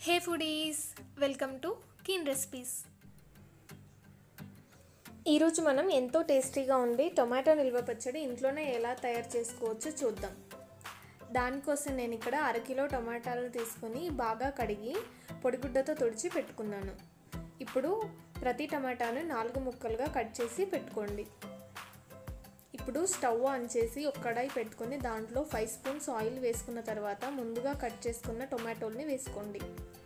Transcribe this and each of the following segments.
hey foodies welcome to keen recipes ఈరోజు మనం ఎంతో టేస్టీగా ఉండి టొమాటో నిల్వ పచ్చడి ఇంట్లోనే ఎలా తయారు చేసుకోవచ్చో చూద్దాం దానికోసం నేను ఇక్కడ అరకిలో టొమాటాలు తీసుకొని బాగా కడిగి పొడిగుడ్డతో తుడిచి పెట్టుకున్నాను ఇప్పుడు ప్రతి టమాటాను నాలుగు ముక్కలుగా కట్ చేసి పెట్టుకోండి ఇప్పుడు స్టవ్ ఆన్ చేసి ఒక కడాయి పెట్టుకొని దాంట్లో ఫైవ్ స్పూన్స్ ఆయిల్ వేసుకున్న తర్వాత ముందుగా కట్ చేసుకున్న టొమాటోల్ని వేసుకోండి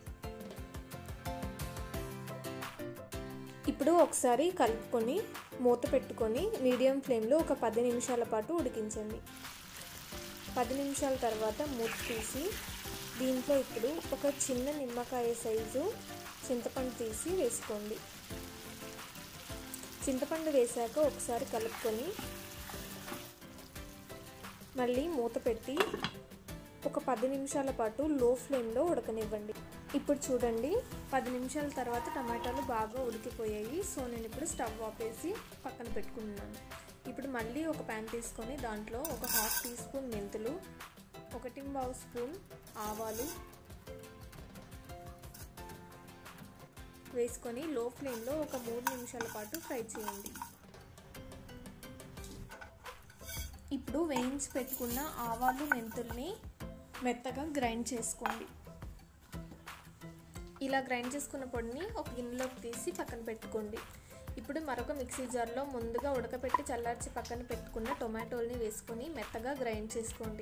ఇప్పుడు ఒకసారి కలుపుకొని మూత పెట్టుకొని మీడియం ఫ్లేమ్లో ఒక పది నిమిషాల పాటు ఉడికించండి పది నిమిషాల తర్వాత మూత తీసి దీంట్లో ఇప్పుడు ఒక చిన్న నిమ్మకాయ సైజు చింతపండు తీసి వేసుకోండి చింతపండు వేశాక ఒకసారి కలుపుకొని మళ్ళీ మూత పెట్టి ఒక పది నిమిషాల పాటు లో ఫ్లేమ్లో ఉడకనివ్వండి ఇప్పుడు చూడండి పది నిమిషాల తర్వాత టమాటాలు బాగా ఉడికిపోయాయి సో నేను ఇప్పుడు స్టవ్ ఆపేసి పక్కన పెట్టుకున్నాను ఇప్పుడు మళ్ళీ ఒక ప్యాన్ తీసుకొని దాంట్లో ఒక హాఫ్ టీ స్పూన్ మెంతులు ఒకటి పావు స్పూన్ ఆవాలు వేసుకొని లో ఫ్లేమ్లో ఒక మూడు నిమిషాల పాటు ఫ్రై చేయండి ఇప్పుడు వేయించి పెట్టుకున్న ఆవాలు మెంతుల్ని మెత్తగా గ్రైండ్ చేసుకోండి ఇలా గ్రైండ్ చేసుకున్న పొడిని ఒక గిన్నెలోకి తీసి పక్కన పెట్టుకోండి ఇప్పుడు మరొక మిక్సీ జార్లో ముందుగా ఉడకపెట్టి చల్లార్చి పక్కన పెట్టుకున్న టొమాటోల్ని వేసుకొని మెత్తగా గ్రైండ్ చేసుకోండి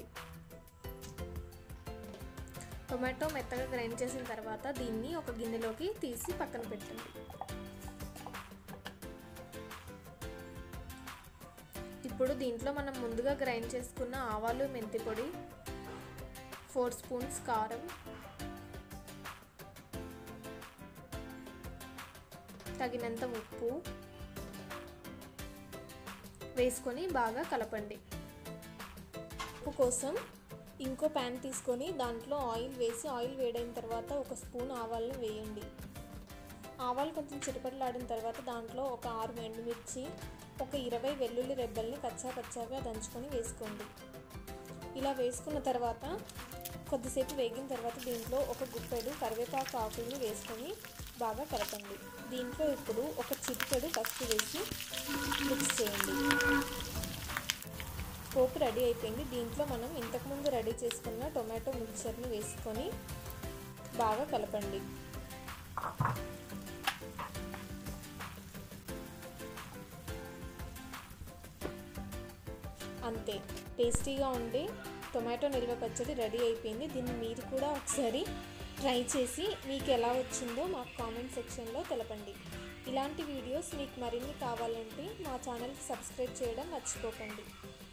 టొమాటో మెత్తగా గ్రైండ్ చేసిన తర్వాత దీన్ని ఒక గిన్నెలోకి తీసి పక్కన పెట్టండి ఇప్పుడు దీంట్లో మనం ముందుగా గ్రైండ్ చేసుకున్న ఆవాలు మెంతి పొడి ఫోర్ స్పూన్స్ కారం తగినంత ఉప్పు వేసుకొని బాగా కలపండి ఉప్పు కోసం ఇంకో ప్యాన్ తీసుకొని దాంట్లో ఆయిల్ వేసి ఆయిల్ వేడైన తర్వాత ఒక స్పూన్ ఆవాలను వేయండి ఆవాలు కొంచెం చిటపటలాడిన తర్వాత దాంట్లో ఒక ఆరు ఎండుమిర్చి ఒక ఇరవై వెల్లుల్లి రెబ్బల్ని కచ్చా కచ్చాగా దంచుకొని వేసుకోండి ఇలా వేసుకున్న తర్వాత కొద్దిసేపు వేగిన తర్వాత దీంట్లో ఒక గుప్పెడు కరివేపాకు ఆకుల్ని వేసుకొని బాగా కలపండి దీంట్లో ఇప్పుడు ఒక చిటికెడు పసుపు వేసి మిక్స్ చేయండి పోపు రెడీ అయిపోయింది దీంట్లో మనం ఇంతకుముందు రెడీ చేసుకున్న టొమాటో మిక్చర్ని వేసుకొని బాగా కలపండి అంతే టేస్టీగా ఉండి టొమాటో నిల్వ పచ్చడి రెడీ అయిపోయింది దీన్ని మీరు కూడా ఒకసారి ట్రై చేసి మీకు ఎలా వచ్చిందో మాకు కామెంట్ సెక్షన్లో తెలపండి ఇలాంటి వీడియోస్ మీకు మరిన్ని కావాలంటే మా ఛానల్కి సబ్స్క్రైబ్ చేయడం మర్చిపోకండి